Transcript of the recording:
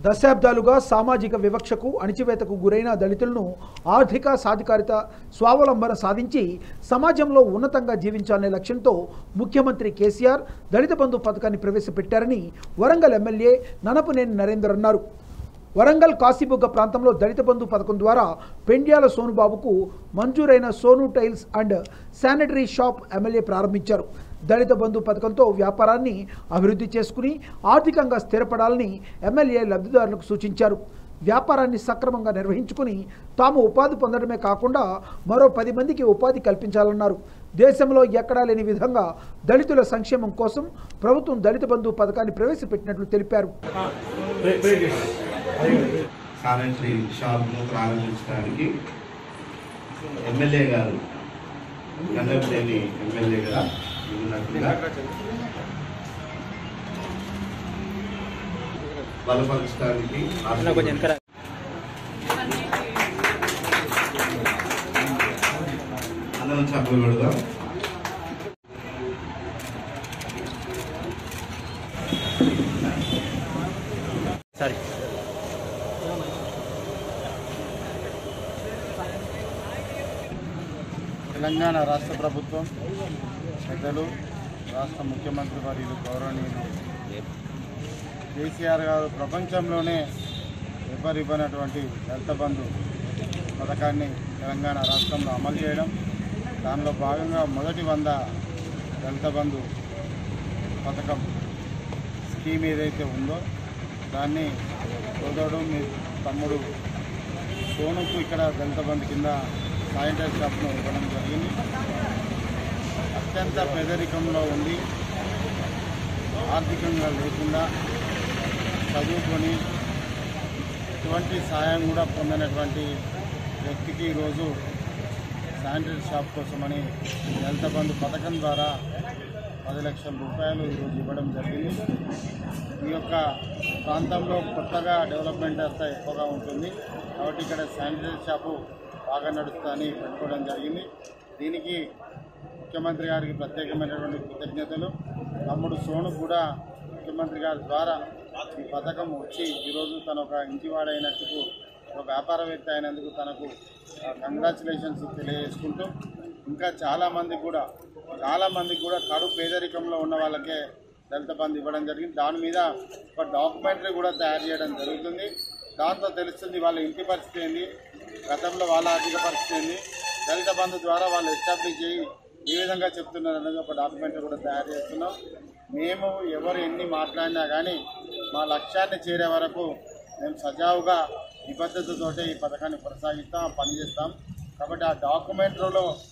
దశాబ్దాలుగా సామాజిక వివక్షకు అణిచివేతకు గురైన దళితులను ఆర్థిక సాధికారిత స్వావలంబన సాధించి సమాజంలో ఉన్నతంగా జీవించాలనే లక్ష్యంతో ముఖ్యమంత్రి కేసీఆర్ దళిత బంధు పథకాన్ని ప్రవేశపెట్టారని వరంగల్ ఎమ్మెల్యే ననపనేని నరేందర్ అన్నారు వరంగల్ కాశీబుగ్గ ప్రాంతంలో దళిత బంధు పథకం ద్వారా పెండ్యాల సోనుబాబుకు మంజూరైన Sonu tiles and sanitary shop MLA ప్రారంభించారు దళిత బంధు పథకంతో వ్యాపారాన్ని అభివృద్ధి చేసుకుని ఆర్థికంగా స్థిరపడాలని ఎమ్మెల్యే లబ్ధిదారులకు సూచించారు వ్యాపారాన్ని సక్రమంగా నిర్వహించుకుని తాము ఉపాధి పొందడమే కాకుండా మరో పది మందికి ఉపాధి కల్పించాలన్నారు దేశంలో ఎక్కడా లేని విధంగా దళితుల సంక్షేమం కోసం ప్రభుత్వం దళిత బంధు పథకాన్ని ప్రవేశపెట్టినట్లు తెలిపారు శానిటరీ షాప్ను ప్రారంభించడానికి ఎమ్మెల్యే గారు గంగపల్లి ఎమ్మెల్యే గారు ఉన్నట్టుగా బలపరచడానికి అందరం చప్పలు పెడదాం సరే తెలంగాణ రాష్ట్ర ప్రభుత్వం పెద్దలు రాష్ట్ర ముఖ్యమంత్రి వర్యులు గౌరవనీయులు కేసీఆర్ గారు ప్రపంచంలోనే ఇవ్వరివ్వనటువంటి దళిత బంధు పథకాన్ని తెలంగాణ రాష్ట్రంలో అమలు చేయడం దానిలో భాగంగా మొదటి వంద దళిత బంధు పథకం స్కీమ్ ఏదైతే ఉందో దాన్ని సోదరుడు మీ తమ్ముడు సోనుకు ఇక్కడ దళిత బంధు కింద శానిటరీ షాప్ను ఇవ్వడం జరిగింది అత్యంత పేదరికంలో ఉండి ఆర్థికంగా లేకుండా చదువుకొని ఎటువంటి సాయం కూడా పొందినటువంటి వ్యక్తికి ఈరోజు శానిటరీ షాప్ కోసమని దళిత బంధు పథకం ద్వారా పది లక్షల రూపాయలు ఈరోజు ఇవ్వడం జరిగింది ఈ యొక్క ప్రాంతంలో కొత్తగా డెవలప్మెంట్ అంతా ఎక్కువగా ఉంటుంది కాబట్టి ఇక్కడ శానిటరీ షాపు బాగా నడుస్తుందని పెట్టుకోవడం జరిగింది దీనికి ముఖ్యమంత్రి గారికి ప్రత్యేకమైనటువంటి కృతజ్ఞతలు తమ్ముడు సోను కూడా ముఖ్యమంత్రి గారి ద్వారా ఈ పథకం వచ్చి ఈరోజు తను ఒక ఇంటివాడైనట్టుకు ఒక వ్యాపారవేత్త అయినందుకు తనకు కంగ్రాచులేషన్స్ తెలియజేసుకుంటూ ఇంకా చాలామంది కూడా చాలామందికి కూడా కడు పేదరికంలో ఉన్న వాళ్ళకే దళిత బంధు ఇవ్వడం జరిగింది దాని మీద ఒక డాక్యుమెంటరీ కూడా తయారు చేయడం జరుగుతుంది దాంతో తెలుస్తుంది వాళ్ళ ఇంటి పరిస్థితి ఏంది గతంలో వాళ్ళ ఆర్థిక పరిస్థితి ఏంది దళిత బంధు ద్వారా వాళ్ళు ఎస్టాబ్లిష్ చేయి ఏ విధంగా చెప్తున్నారు అనేది ఒక డాక్యుమెంటరీ కూడా తయారు చేస్తున్నాం మేము ఎవరు ఎన్ని మాట్లాడినా కానీ మా లక్ష్యాన్ని చేరే వరకు మేము సజావుగా నిబద్ధతతోటే ఈ పథకాన్ని కొనసాగిస్తాం పనిచేస్తాం కాబట్టి ఆ డాక్యుమెంటరీలో